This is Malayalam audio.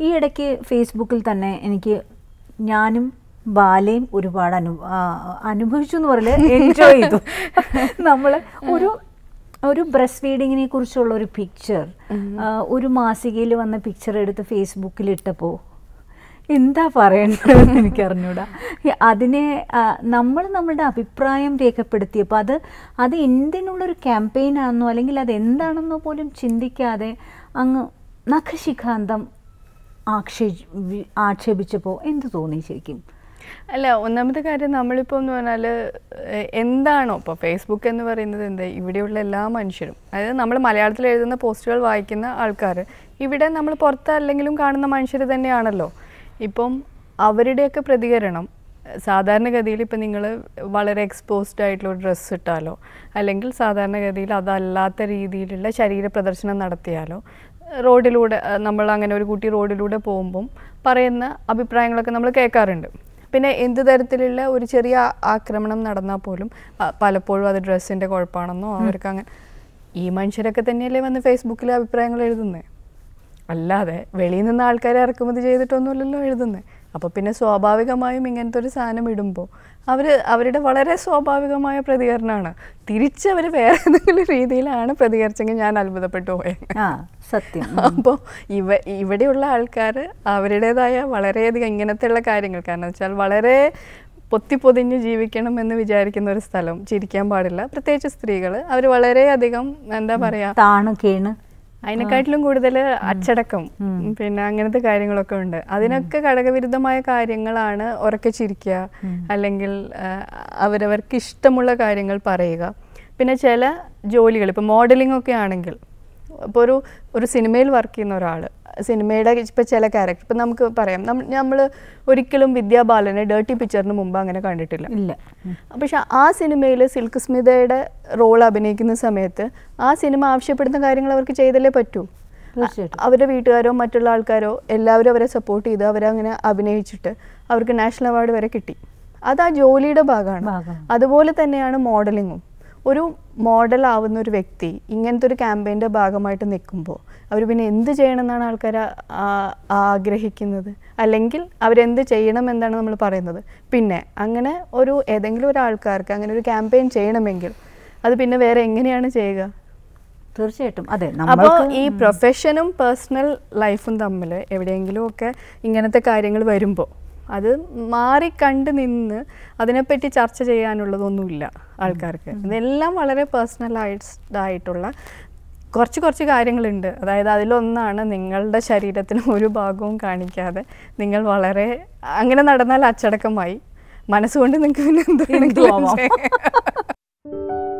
ഈ ഇടയ്ക്ക് ഫേസ്ബുക്കിൽ തന്നെ എനിക്ക് ഞാനും ബാലയും ഒരുപാട് അനു ആ, അനുഭവിച്ചു എന്ന് പറയില്ല എൻജോയ് ചെയ്തു നമ്മൾ ഒരു ഒരു ബ്രസ്റ്റ് ഫീഡിങ്ങിനെ കുറിച്ചുള്ള ഒരു പിക്ചർ ഒരു മാസികയിൽ വന്ന പിക്ചർ എടുത്ത് ഫേസ്ബുക്കിൽ ഇട്ടപ്പോൾ എന്താ പറയേണ്ടതെന്ന് എനിക്കറിഞ്ഞൂടാ ഈ അതിനെ നമ്മൾ നമ്മളുടെ അഭിപ്രായം രേഖപ്പെടുത്തിയപ്പോൾ അത് അത് എന്തിനുള്ളൊരു ക്യാമ്പയിൻ ആണെന്നോ അല്ലെങ്കിൽ അത് എന്താണെന്നോ പോലും ചിന്തിക്കാതെ അങ്ങ് നഖശിഖാന്തം ആക്ഷേപി ആക്ഷേപിച്ചപ്പോൾ എന്ത് തോന്നി ശരിക്കും അല്ല ഒന്നാമത്തെ കാര്യം നമ്മളിപ്പോൾ എന്ന് പറഞ്ഞാൽ എന്താണോ ഇപ്പോൾ ഫേസ്ബുക്ക് എന്ന് പറയുന്നത് എന്താ ഇവിടെയുള്ള എല്ലാ മനുഷ്യരും അതായത് നമ്മൾ മലയാളത്തിൽ എഴുതുന്ന പോസ്റ്റുകൾ വായിക്കുന്ന ആൾക്കാർ ഇവിടെ നമ്മൾ പുറത്ത് അല്ലെങ്കിലും കാണുന്ന മനുഷ്യർ തന്നെയാണല്ലോ ഇപ്പം അവരുടെയൊക്കെ പ്രതികരണം സാധാരണഗതിയിൽ ഇപ്പം നിങ്ങൾ വളരെ എക്സ്പോസ്ഡ് ആയിട്ടുള്ള ഒരു ഡ്രസ്സ് ഇട്ടാലോ അല്ലെങ്കിൽ സാധാരണഗതിയിൽ അതല്ലാത്ത രീതിയിലുള്ള ശരീര പ്രദർശനം നടത്തിയാലോ റോഡിലൂടെ അഹ് നമ്മൾ അങ്ങനെ ഒരു കുട്ടി റോഡിലൂടെ പോകുമ്പം പറയുന്ന അഭിപ്രായങ്ങളൊക്കെ നമ്മൾ കേൾക്കാറുണ്ട് പിന്നെ എന്ത് തരത്തിലുള്ള ഒരു ചെറിയ ആ- ആക്രമണം നടന്നാൽ പോലും ആ, പലപ്പോഴും അത് ഡ്രസ്സിൻ്റെ കുഴപ്പമാണെന്നോ അവർക്ക് അങ്ങനെ ഈ മനുഷ്യരൊക്കെ തന്നെയല്ലേ വന്ന് ഫേസ്ബുക്കിൽ അഭിപ്രായങ്ങൾ എഴുതുന്നത് അല്ലാതെ വെളിയിൽ നിന്ന് ആൾക്കാരെ ഇറക്കുമതി ചെയ്തിട്ടൊന്നുമല്ലല്ലോ എഴുതുന്നത് അപ്പോൾ പിന്നെ സ്വാഭാവികമായും ഇങ്ങനത്തെ ഒരു സാധനം ഇടുമ്പോൾ അവർ അവരുടെ വളരെ സ്വാഭാവികമായ പ്രതികരണമാണ് തിരിച്ചവർ വേറെ ഏതെങ്കിലും രീതിയിലാണ് പ്രതികരിച്ചെങ്കിൽ ഞാൻ അത്ഭുതപ്പെട്ടു പോയത് ആ സത്യം അപ്പോൾ ഇവ ഇവിടെയുള്ള ആൾക്കാർ അവരുടേതായ വളരെയധികം ഇങ്ങനത്തെയുള്ള കാര്യങ്ങൾ കാരണം വെച്ചാൽ വളരെ പൊത്തിപ്പൊതിഞ്ഞ് ജീവിക്കണം എന്ന് വിചാരിക്കുന്ന ഒരു സ്ഥലം ചിരിക്കാൻ പാടില്ല പ്രത്യേകിച്ച് സ്ത്രീകൾ അവർ വളരെയധികം എന്താ പറയുക താണ് കേണ് അതിനെക്കാട്ടിലും കൂടുതൽ അച്ചടക്കം പിന്നെ അങ്ങനത്തെ കാര്യങ്ങളൊക്കെ ഉണ്ട് അതിനൊക്കെ ഘടകവിരുദ്ധമായ കാര്യങ്ങളാണ് ഉറക്കെ ചിരിക്കുക അല്ലെങ്കിൽ ആ, അവരവർക്ക് ഇഷ്ടമുള്ള കാര്യങ്ങൾ പറയുക പിന്നെ ചില ജോലികൾ ഇപ്പോൾ മോഡലിംഗ് ഒക്കെ ആണെങ്കിൽ ഇപ്പോൾ ഒരു ഒരു സിനിമയിൽ വർക്ക് ചെയ്യുന്ന ഒരാൾ സിനിമയുടെ ഇപ്പോൾ ചില ക്യാരക്ടർ ഇപ്പം നമുക്ക് പറയാം നമ്മൾ ഒരിക്കലും വിദ്യാബാലനെ ഡേർട്ടി പിക്ചറിന് മുമ്പ് അങ്ങനെ കണ്ടിട്ടില്ല ഇല്ല ഉം. പക്ഷെ ആ സിനിമയിൽ സിൽക്ക് സ്മിതയുടെ റോൾ അഭിനയിക്കുന്ന സമയത്ത് ആ സിനിമ ആവശ്യപ്പെടുന്ന കാര്യങ്ങൾ അവർക്ക് ചെയ്തല്ലേ പറ്റൂ തീർച്ചയായിട്ടും. അവരുടെ വീട്ടുകാരോ മറ്റുള്ള ആൾക്കാരോ എല്ലാവരും അവരെ സപ്പോർട്ട് ചെയ്ത് അവരങ്ങനെ അഭിനയിച്ചിട്ട് അവർക്ക് നാഷണൽ അവാർഡ് വരെ കിട്ടി അത് ആ ജോലിയുടെ ഭാഗമാണ് ഭാഗമാണ്. അതുപോലെ തന്നെയാണ് മോഡലിങ്ങും ഒരു മോഡൽ ആവുന്ന ഒരു വ്യക്തി ഇങ്ങനത്തെ ഒരു ക്യാമ്പയിൻ്റെ ഭാഗമായിട്ട് നിൽക്കുമ്പോൾ അവർ പിന്നെ എന്ത് ചെയ്യണമെന്നാണ് ആൾക്കാർ ആഗ്രഹിക്കുന്നത് അല്ലെങ്കിൽ അവരെന്ത് ചെയ്യണം എന്നാണ് നമ്മൾ പറയുന്നത് പിന്നെ അങ്ങനെ ഒരു ഏതെങ്കിലും ഒരു ആൾക്കാർക്ക് അങ്ങനെ ഒരു ക്യാമ്പയിൻ ചെയ്യണമെങ്കിൽ അത് പിന്നെ വേറെ എങ്ങനെയാണ് ചെയ്യുക തീർച്ചയായിട്ടും അതെ അപ്പോൾ നമ്മൾക്ക് ഈ പ്രൊഫഷനും പേഴ്സണൽ ലൈഫും തമ്മിൽ എവിടെയെങ്കിലും ഒക്കെ ഇങ്ങനത്തെ കാര്യങ്ങൾ വരുമ്പോൾ അത് മാറി കണ്ട് നിന്ന് അതിനെപ്പറ്റി ചർച്ച ചെയ്യാനുള്ളതൊന്നുമില്ല ആൾക്കാർക്ക് ഇതെല്ലാം വളരെ പേഴ്സണലൈസ്ഡ് കുറച്ച് കുറച്ച് കാര്യങ്ങളുണ്ട് അതായത് അതിലൊന്നാണ് നിങ്ങളുടെ ശരീരത്തിന് ഒരു ഭാഗവും കാണിക്കാതെ നിങ്ങൾ വളരെ അങ്ങനെ നടന്നാൽ അച്ചടക്കമായി മനസ്സുകൊണ്ട് നിങ്ങൾക്ക് പിന്നെ എന്ത് എന്തും വേണമെങ്കിലും ആവാം. ചെയ്യാം.